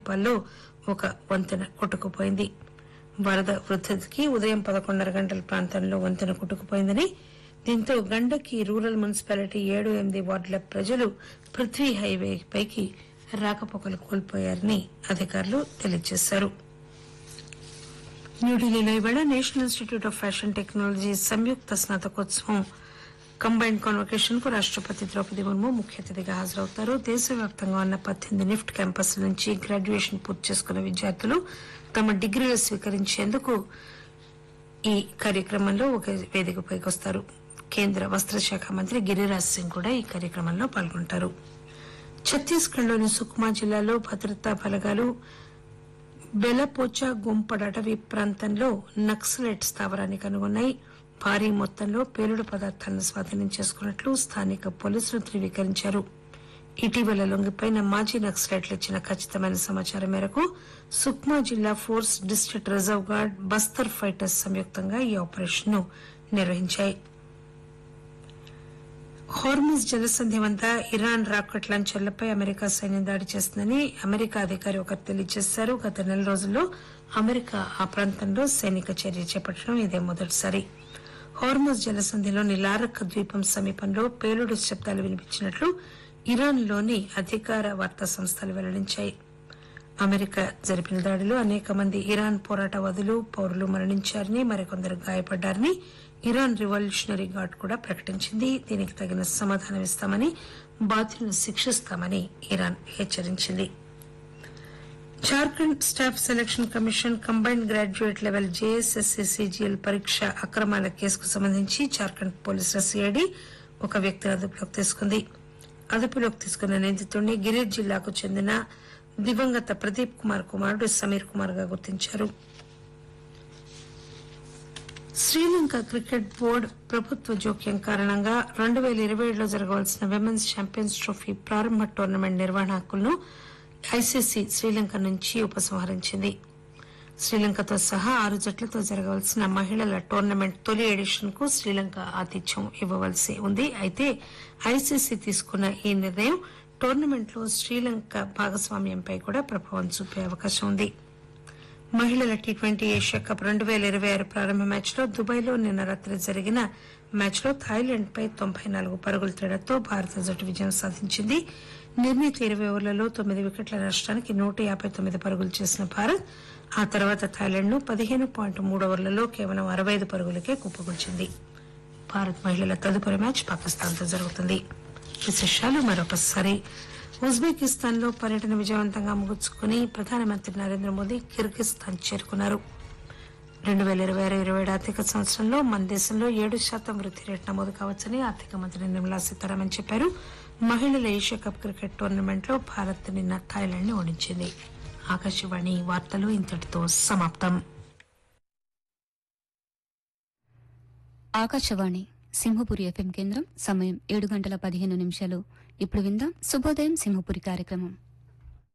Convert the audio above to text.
పల్లో ఒక వంతెన కొట్టుకుపోయింది వరద వృద్ధికి ఉదయం పదకొండున్నర గంటల ప్రాంతంలో వంతెన కొట్టుకుపోయిందని దీంతో గండకి రూరల్ మున్సిపాలిటీ ఏడు ఎనిమిది వార్డుల ప్రజలు పృథ్వీ హైవే పైకి రాకపోకలు కోల్పోయారని అధికారులు తెలియజేశారు న్యూఢిల్లీలో ఇవాళ National Institute of Fashion Technology సంయుక్త స్నాతకోత్సవం కంబైన్డ్ కాన్వకేషన్ కు రాష్టపతి ద్రౌపది ముర్ము ముఖ్య అతిథిగా హాజరవుతారు దేశవ్యాప్తంగా ఉన్న పద్దెనిమిది నిఫ్ట్ క్యాంపస్ నుంచి గ్రాడ్యుయేషన్ పూర్తి చేసుకున్న విద్యార్థులు తమ డిగ్రీలు స్వీకరించేందుకు ఈ కార్యక్రమంలో ఒక వేదికపైకి వస్తారు కేంద్ర వస్త్ర శాఖ మంత్రి గిరిరాజ్ సింగ్ కూడా ఈ కార్యక్రమంలో పాల్గొంటారు ఛత్తీస్గఢ్ లోని సుక్మా జిల్లాలో భద్రతా బలగాలు బెలపోచా గుంపడ అటవీ ప్రాంతంలో నక్సలైట్ స్థావరాన్ని కనుగొన్నాయి భారీ మొత్తంలో పేలుడు పదార్థాలను స్వాధీనం చేసుకున్నట్లు స్థానిక పోలీసులు ధృవీకరించారు ఇటీవల లొంగిపోయిన మాజీ నక్సలైట్లు ఇచ్చిన ఖచ్చితమైన సమాచారం మేరకు సుక్మా జిల్లా force district reserve guard Bastar fighters సంయుక్తంగా ఈ ఆపరేషన్ ను నిర్వహించాయి హార్ముజ్ జలసంధి వద్ద ఇరాన్ రాకెట్ లాంచర్లపై అమెరికా సైన్యం దాడి చేస్తుందని అమెరికా అధికారి ఒకరు తెలియజేశారు గత నెల రోజుల్లో అమెరికా ఆ ప్రాంతంలో సైనిక చర్య చేపట్టడం ఇదే మొదటిసారి హార్ముజ్ జలసంధిలోని లారక్ ద్వీపం సమీపంలో పేలుడు శబ్దాలు వినిపించినట్లు ఇరాన్లోని అధికార వార్తా సంస్థలు వెల్లడించాయి అమెరికా జరిపిన దాడిలో అనేక మంది ఇరాన్ పోరాటవాదులు పౌరులు మరణించారని మరికొందరు గాయపడ్డారని ఇరాన్ రివల్యూషనరీ గార్డ్ కూడా ప్రకటించింది దీనికి తగిన సమాధానం ఇస్తామని బాధ్యులను శిక్షిస్తామని ఇరాన్ హెచ్చరించింది Jharkhand staff selection commission combined graduate level JSSC CGL పరీక్ష అక్రమాల కేసుకు సంబంధించి జార్ఖండ్ పోలీసుల సిఐడి ఒక వ్యక్తిని అదుపులోకి తీసుకుంది అదుపులోకి తీసుకున్న నిందితుడిని గిరిజ్ జిల్లాకు చెందిన దివంగత ప్రదీప్ కుమార్ కుమారుడు సమీర్ కుమార్ గా గుర్తించారు శ్రీలంక క్రికెట్ బోర్డు ప్రభుత్వ జోక్యం కారణంగా రెండు పేల ఇరవై ఏడులో జరగవలసిన విమెన్స్ ఛాంపియన్స్ ట్రోఫీ ప్రారంభ టోర్నమెంట్ నిర్వహణ హక్కులను ఐసీసీ శ్రీలంక నుంచి ఉపసంహరించింది శ్రీలంకతో సహా ఆరు జట్లతో జరగవలసిన మహిళల టోర్నమెంట్ తొలి ఎడిషన్ కు శ్రీలంక ఆతిథ్యం ఇవ్వవలసి ఉంది అయితే ఐసీసీ తీసుకున్న ఈ నిర్ణయం టోర్నమెంట్ లో శ్రీలంక భాగస్వామ్యంపై కూడా ప్రభావం చూపే అవకాశం ఉంది మహిళల టీ ట్వంటీ ఏషియా కప్ రెండు పేల ఇరవై ఆరు ప్రారంభ మ్యాచ్ లో దుబాయ్ లో నిన్న రాత్రి జరిగిన మ్యాచ్ లో థాయిలాండ్ పై తొంభై నాలుగు పరుగుల తేడాతో భారత జట్టు విజయం సాధించింది నిర్ణీత ఇరవై ఓవర్లలో తొమ్మిది వికెట్ల నష్టానికి నూట యాభై తొమ్మిది పరుగులు చేసిన భారత్ ఆ తర్వాత థాయిలాండ్ ను పదిహేను పాయింట్ మూడు ఓవర్లలో కేవలం అరవై ఐదు పరుగులకే కుప్పగొల్చింది భారత్ మహిళల తదుపరి మ్యాచ్ పాకిస్తాన్ తో జరుగుతుంది విశేషాలు మరొకసారి ఉజ్బెకిస్తాన్ లో పర్యటన విజయవంతంగా ముగించుకుని ప్రధానమంత్రి నరేంద్ర మోదీ కిర్గిస్థాన్ చేరుకున్నారు రెండు పేల ఇరవై ఆరు ఇరవై ఏడు ఆర్థిక సంవత్సరంలో మన దేశంలో ఏడు శాతం వృద్ధి రేటు నమోదు కావచ్చని ఆర్థిక మంత్రి నిర్మలా సీతారామన్ చెప్పారు మహిళల ఏషియా కప్ క్రికెట్ టోర్నమెంట్ లో భారత్ నిన్న థాయిలాండ్ ని ఓడించింది ఆకాశవాణి వార్తలు ఇంతటితో సమాప్తం ఆకాశవాణి సింహపురి ఎఫ్ఎం కేంద్రం సమయం ఏడు గంటల పదిహేను నిమిషాలు ఇప్పుడు విందాం శుభోదయం సింహపురి కార్యక్రమం